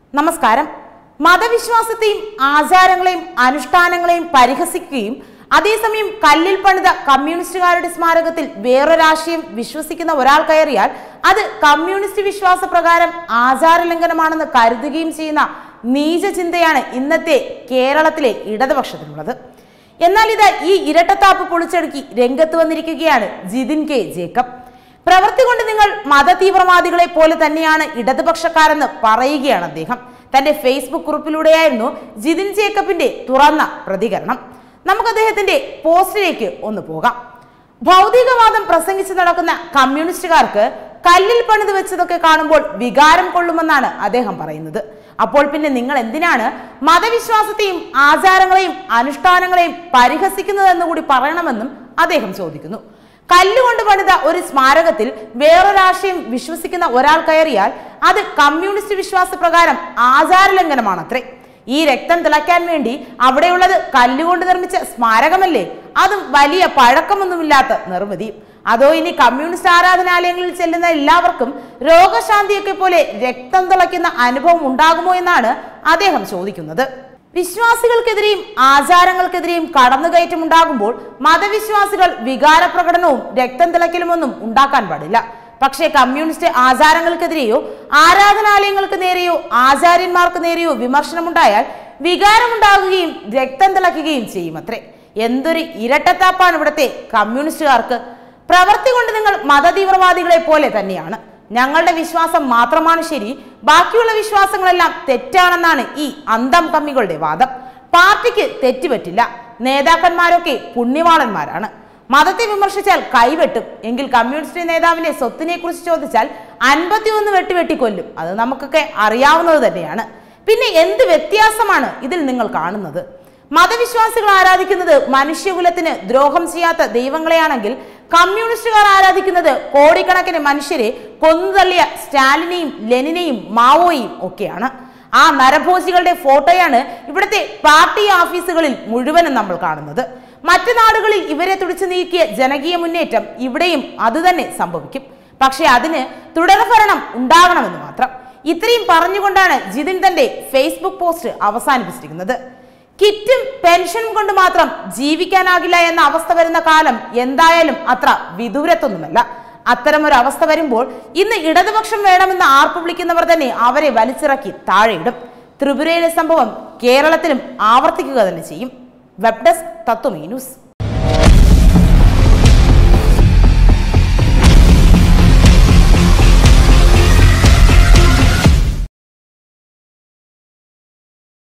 നമസ്കാരം മതവിശ്വാസത്തെയും ആചാരങ്ങളെയും അനുഷ്ഠാനങ്ങളെയും പരിഹസിക്കുകയും അതേസമയം കല്ലിൽ പണിത കമ്മ്യൂണിസ്റ്റുകാരുടെ സ്മാരകത്തിൽ വേറൊരാശയം വിശ്വസിക്കുന്ന ഒരാൾ കയറിയാൽ അത് കമ്മ്യൂണിസ്റ്റ് വിശ്വാസ പ്രകാരം ആചാരലംഘനമാണെന്ന് കരുതുകയും ചെയ്യുന്ന നീചചിന്തയാണ് ഇന്നത്തെ കേരളത്തിലെ ഇടതുപക്ഷത്തിനുള്ളത് എന്നാൽ ഇത് ഈ ഇരട്ടത്താപ്പ് പൊളിച്ചടുക്കി രംഗത്ത് വന്നിരിക്കുകയാണ് ജിതിൻ കെ ജേക്കബ് പ്രവൃത്തി കൊണ്ട് നിങ്ങൾ മതതീവ്രവാദികളെ പോലെ തന്നെയാണ് ഇടതുപക്ഷക്കാരെന്ന് പറയുകയാണ് അദ്ദേഹം തന്റെ ഫേസ്ബുക്ക് കുറിപ്പിലൂടെയായിരുന്നു ജിതിൻ ജേക്കബിന്റെ തുറന്ന പ്രതികരണം നമുക്ക് അദ്ദേഹത്തിന്റെ പോസ്റ്റിലേക്ക് ഒന്ന് പോകാം ഭൗതികവാദം പ്രസംഗിച്ച് നടക്കുന്ന കമ്മ്യൂണിസ്റ്റുകാർക്ക് കല്ലിൽ പണിത് വെച്ചതൊക്കെ കാണുമ്പോൾ വികാരം കൊള്ളുമെന്നാണ് അദ്ദേഹം പറയുന്നത് അപ്പോൾ പിന്നെ നിങ്ങൾ എന്തിനാണ് മതവിശ്വാസത്തെയും ആചാരങ്ങളെയും അനുഷ്ഠാനങ്ങളെയും പരിഹസിക്കുന്നതെന്ന് കൂടി പറയണമെന്നും അദ്ദേഹം ചോദിക്കുന്നു കല്ലുകൊണ്ട് പണിത ഒരു സ്മാരകത്തിൽ വേറൊരാശയം വിശ്വസിക്കുന്ന ഒരാൾ കയറിയാൽ അത് കമ്മ്യൂണിസ്റ്റ് വിശ്വാസ പ്രകാരം ആചാരലംഘനമാണത്രേ ഈ രക്തം തിളയ്ക്കാൻ വേണ്ടി അവിടെയുള്ളത് കല്ലുകൊണ്ട് നിർമ്മിച്ച സ്മാരകമല്ലേ അതും വലിയ പഴക്കമൊന്നുമില്ലാത്ത നിർമ്മിതി അതോ ഇനി കമ്മ്യൂണിസ്റ്റ് ആരാധനാലയങ്ങളിൽ ചെല്ലുന്ന എല്ലാവർക്കും രോഗശാന്തിയൊക്കെ പോലെ രക്തം തിളയ്ക്കുന്ന അനുഭവം ഉണ്ടാകുമോ എന്നാണ് അദ്ദേഹം ചോദിക്കുന്നത് വിശ്വാസികൾക്കെതിരെയും ആചാരങ്ങൾക്കെതിരെയും കടന്നുകയറ്റം ഉണ്ടാകുമ്പോൾ മതവിശ്വാസികൾ വികാരപ്രകടനവും രക്തം തിളയ്ക്കലുമൊന്നും ഉണ്ടാക്കാൻ പാടില്ല പക്ഷേ കമ്മ്യൂണിസ്റ്റ് ആചാരങ്ങൾക്കെതിരെയോ ആരാധനാലയങ്ങൾക്ക് നേരെയോ ആചാര്യന്മാർക്ക് നേരെയോ വിമർശനമുണ്ടായാൽ വികാരമുണ്ടാകുകയും രക്തം തിളയ്ക്കുകയും ചെയ്യുമത്രേ എന്തൊരു ഇരട്ടത്താപ്പാണ് ഇവിടുത്തെ കമ്മ്യൂണിസ്റ്റുകാർക്ക് പ്രവൃത്തി കൊണ്ട് നിങ്ങൾ മതതീവ്രവാദികളെ പോലെ തന്നെയാണ് ഞങ്ങളുടെ വിശ്വാസം മാത്രമാണ് ശരി ബാക്കിയുള്ള വിശ്വാസങ്ങളെല്ലാം തെറ്റാണെന്നാണ് ഈ അന്തം കമ്മികളുടെ വാദം പാർട്ടിക്ക് തെറ്റുപറ്റില്ല നേതാക്കന്മാരൊക്കെ പുണ്യവാളന്മാരാണ് മതത്തെ വിമർശിച്ചാൽ കൈവെട്ടും എങ്കിൽ കമ്മ്യൂണിസ്റ്റ് നേതാവിന്റെ സ്വത്തിനെ കുറിച്ച് ചോദിച്ചാൽ അൻപത്തിയൊന്ന് വെട്ടി വെട്ടിക്കൊല്ലും അത് നമുക്കൊക്കെ അറിയാവുന്നത് തന്നെയാണ് പിന്നെ എന്ത് വ്യത്യാസമാണ് ഇതിൽ നിങ്ങൾ കാണുന്നത് മതവിശ്വാസികൾ ആരാധിക്കുന്നത് മനുഷ്യകുലത്തിന് ദ്രോഹം ചെയ്യാത്ത ദൈവങ്ങളെയാണെങ്കിൽ കമ്മ്യൂണിസ്റ്റുകാർ ആരാധിക്കുന്നത് കോടിക്കണക്കിന് മനുഷ്യരെ കൊന്നുതള്ളിയ സ്റ്റാലിനെയും ലെനിനെയും മാവോയും ഒക്കെയാണ് ആ നരഭോജികളുടെ ഫോട്ടോയാണ് ഇവിടുത്തെ പാർട്ടി ഓഫീസുകളിൽ മുഴുവനും നമ്മൾ കാണുന്നത് മറ്റു നാടുകളിൽ ഇവരെ തുടിച്ചു നീക്കിയ ജനകീയ മുന്നേറ്റം ഇവിടെയും അതുതന്നെ സംഭവിക്കും പക്ഷെ അതിന് തുടർഭരണം ഉണ്ടാകണമെന്ന് മാത്രം ഇത്രയും പറഞ്ഞുകൊണ്ടാണ് ജിതിൻ തന്റെ ഫേസ്ബുക്ക് പോസ്റ്റ് അവസാനിപ്പിച്ചിരിക്കുന്നത് കിറ്റും പെൻഷനും കൊണ്ട് മാത്രം ജീവിക്കാനാകില്ല എന്ന അവസ്ഥ വരുന്ന കാലം എന്തായാലും അത്ര വിദൂരത്തൊന്നുമല്ല അത്തരമൊരു അവസ്ഥ വരുമ്പോൾ ഇന്ന് ഇടതുപക്ഷം വേണമെന്ന് ആർപ്പ് വിളിക്കുന്നവർ തന്നെ അവരെ വലിച്ചിറക്കി താഴെയിടും ത്രിപുരയിലെ സംഭവം കേരളത്തിലും ആവർത്തിക്കുക തന്നെ ചെയ്യും വെബ് ഡെസ്ക് തത്വമീ ന്യൂസ്